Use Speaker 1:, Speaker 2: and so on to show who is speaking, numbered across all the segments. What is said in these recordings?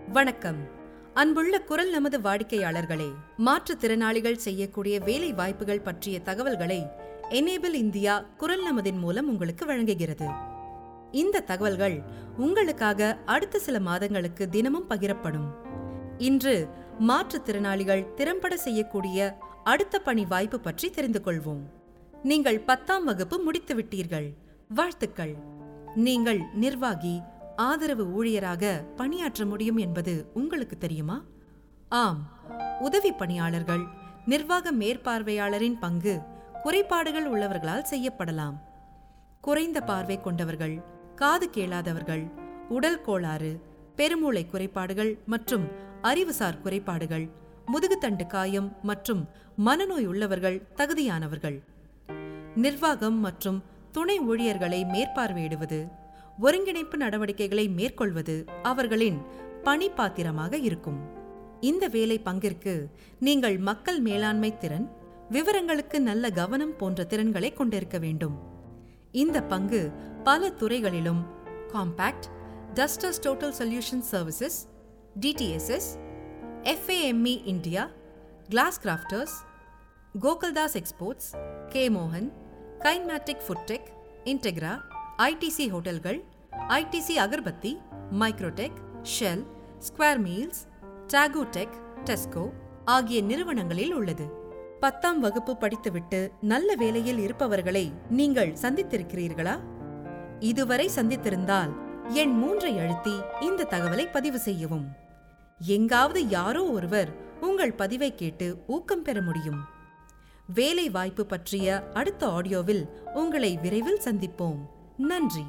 Speaker 1: வணக்கம் அன்புள்ள குரல் நமது வாடிக்கையாளர்களே மாற்றுத்திறனாளிகள் செய்யக்கூடிய வேலை வாய்ப்புகள் பற்றிய தகவல்களை எனேபிள் இந்தியா குரல் நமதின் மூலம் உங்களுக்கு வழங்குகிறது இந்த தகவல்கள் உங்களுக்காக அடுத்த சில மாதங்களுக்கு தினமும் பகிரப்படும் இன்று மாற்றுத்திறனாளிகள் திறம்பட செய்யக்கூடிய அடுத்த பணி வாய்ப்பு பற்றி தெரிந்து கொள்வோம் நீங்கள் பத்தாம் வகுப்பு முடித்து விட்டீர்கள் வாழ்த்துக்கள் நீங்கள் நிர்வாகி ஆதரவு ஊழியராக பணியாற்ற முடியும் என்பது உங்களுக்கு தெரியுமா ஆம் உதவி பணியாளர்கள் நிர்வாக மேற்பார்வையாளரின் பங்கு குறைபாடுகள் உள்ளவர்களால் செய்யப்படலாம் குறைந்த பார்வை கொண்டவர்கள் காது கேளாதவர்கள் உடல் கோளாறு பெருமூளை குறைபாடுகள் மற்றும் அறிவுசார் குறைபாடுகள் முதுகுத்தண்டு காயம் மற்றும் மனநோய் உள்ளவர்கள் தகுதியானவர்கள் நிர்வாகம் மற்றும் துணை ஊழியர்களை மேற்பார்வையிடுவது ஒருங்கிணைப்பு நடவடிக்கைகளை மேற்கொள்வது அவர்களின் பணி பாத்திரமாக இருக்கும் இந்த வேலை பங்கிற்கு நீங்கள் மக்கள் மேலாண்மை திறன் விவரங்களுக்கு நல்ல கவனம் போன்ற திறன்களை கொண்டிருக்க வேண்டும் இந்த பங்கு பல துறைகளிலும் Compact Dusters Total Solution Services TTSS FAME India Class Crafters Gokaldas Exports K மோகன் கைன்மேட்டிக் ஃபுட்டெக் இன்டெக்ரா ஐடிசி ஹோட்டல்கள் ITC agarbatti Microtech Shell Square Meals Taco Tech Tesco ஆகிய நிறுவனங்களில் உள்ளது பத்தாம் வகுப்பு படித்துவிட்டு நல்ல வேலையில் இருப்பவர்களை நீங்கள் சந்தித்திருக்கிறீர்களா இதுவரை சந்தித்திருந்தால் எண் மூன்றை அழுத்தி இந்த தகவலை பதிவு செய்யவும் எங்காவது யாரோ ஒருவர் உங்கள் பதிவை கேட்டு ஊக்கம் பெற முடியும் வேலை வாய்ப்பு பற்றிய அடுத்த ஆடியோவில் உங்களை விரைவில் சந்திப்போம் நன்றி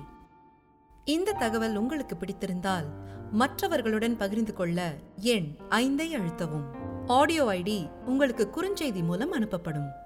Speaker 1: இந்த தகவல் உங்களுக்கு பிடித்திருந்தால் மற்றவர்களுடன் பகிர்ந்து கொள்ள எண் ஐந்தை அழுத்தவும் ஆடியோ ஐடி உங்களுக்கு குறுஞ்செய்தி மூலம் அனுப்பப்படும்